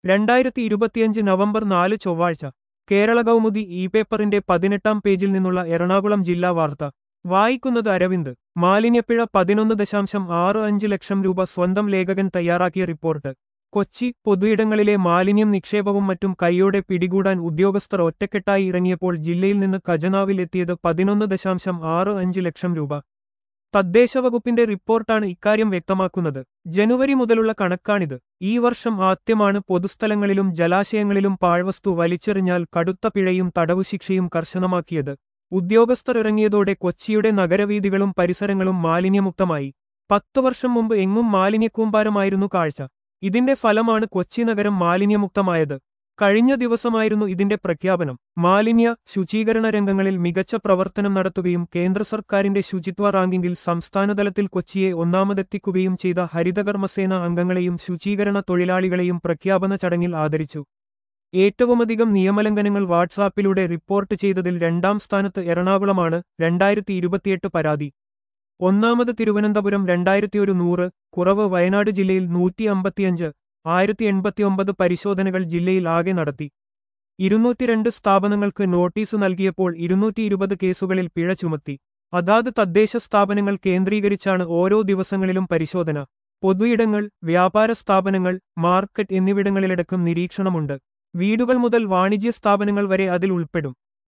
രണ്ടായിരത്തി ഇരുപത്തിയഞ്ച് നവംബർ നാല് ചൊവ്വാഴ്ച കേരള കൗമുദി ഇ പേപ്പറിന്റെ പതിനെട്ടാം പേജിൽ നിന്നുള്ള എറണാകുളം ജില്ലാ വാർത്ത വായിക്കുന്നത് അരവിന്ദ് മാലിന്യപ്പിഴ പതിനൊന്ന് ദശാംശം ആറ് അഞ്ച് ലക്ഷം രൂപ സ്വന്തം ലേഖകൻ തയ്യാറാക്കിയ റിപ്പോർട്ട് കൊച്ചി പൊതുയിടങ്ങളിലെ മാലിന്യം നിക്ഷേപവും മറ്റും കൈയോടെ പിടികൂടാൻ ഉദ്യോഗസ്ഥർ ഒറ്റക്കെട്ടായി ഇറങ്ങിയപ്പോൾ ജില്ലയിൽ നിന്ന് ഖജനാവിൽ എത്തിയത് പതിനൊന്ന് ദശാംശം ആറ് അഞ്ച് ലക്ഷം രൂപ തദ്ദേശ വകുപ്പിന്റെ റിപ്പോർട്ടാണ് ഇക്കാര്യം വ്യക്തമാക്കുന്നത് ജനുവരി മുതലുള്ള കണക്കാണിത് ഈ വർഷം ആദ്യമാണ് പൊതുസ്ഥലങ്ങളിലും ജലാശയങ്ങളിലും പാഴ്വസ്തു വലിച്ചെറിഞ്ഞാൽ കടുത്ത പിഴയും തടവുശിക്ഷയും കർശനമാക്കിയത് ഉദ്യോഗസ്ഥർ ഇറങ്ങിയതോടെ കൊച്ചിയുടെ നഗരവീഥികളും പരിസരങ്ങളും മാലിന്യമുക്തമായി പത്തു വർഷം മുമ്പ് എങ്ങും മാലിന്യക്കൂമ്പാരമായിരുന്നു കാഴ്ച ഇതിന്റെ ഫലമാണ് കൊച്ചി നഗരം മാലിന്യമുക്തമായത് കഴിഞ്ഞ ദിവസമായിരുന്നു ഇതിന്റെ പ്രഖ്യാപനം മാലിന്യ ശുചീകരണ രംഗങ്ങളിൽ മികച്ച പ്രവർത്തനം നടത്തുകയും കേന്ദ്ര സർക്കാരിന്റെ ശുചിത്വ റാങ്കിങ്ങിൽ സംസ്ഥാനതലത്തിൽ കൊച്ചിയെ ഒന്നാമതെത്തിക്കുകയും ചെയ്ത ഹരിതകർമ്മസേന അംഗങ്ങളെയും ശുചീകരണ തൊഴിലാളികളെയും പ്രഖ്യാപന ചടങ്ങിൽ ആദരിച്ചു ഏറ്റവുമധികം നിയമലംഘനങ്ങൾ വാട്സാപ്പിലൂടെ റിപ്പോർട്ട് ചെയ്തതിൽ രണ്ടാം സ്ഥാനത്ത് എറണാകുളമാണ് രണ്ടായിരത്തി ഇരുപത്തിയെട്ട് പരാതി ഒന്നാമത് തിരുവനന്തപുരം രണ്ടായിരത്തിയൊരു നൂറ് കുറവ് വയനാട് ജില്ലയിൽ നൂറ്റി അമ്പത്തിയഞ്ച് ആയിരത്തി എൺപത്തിയൊമ്പത് പരിശോധനകൾ ജില്ലയിൽ ആകെ നടത്തി ഇരുന്നൂറ്റിരണ്ട് സ്ഥാപനങ്ങൾക്ക് നോട്ടീസ് നൽകിയപ്പോൾ ഇരുന്നൂറ്റി ഇരുപത് കേസുകളിൽ പിഴ ചുമത്തി അതാത് തദ്ദേശ സ്ഥാപനങ്ങൾ കേന്ദ്രീകരിച്ചാണ് ഓരോ ദിവസങ്ങളിലും പരിശോധന പൊതുയിടങ്ങൾ വ്യാപാര സ്ഥാപനങ്ങൾ മാർക്കറ്റ് എന്നിവിടങ്ങളിലടക്കം നിരീക്ഷണമുണ്ട് വീടുകൾ മുതൽ വാണിജ്യ സ്ഥാപനങ്ങൾ വരെ അതിൽ ഉൾപ്പെടും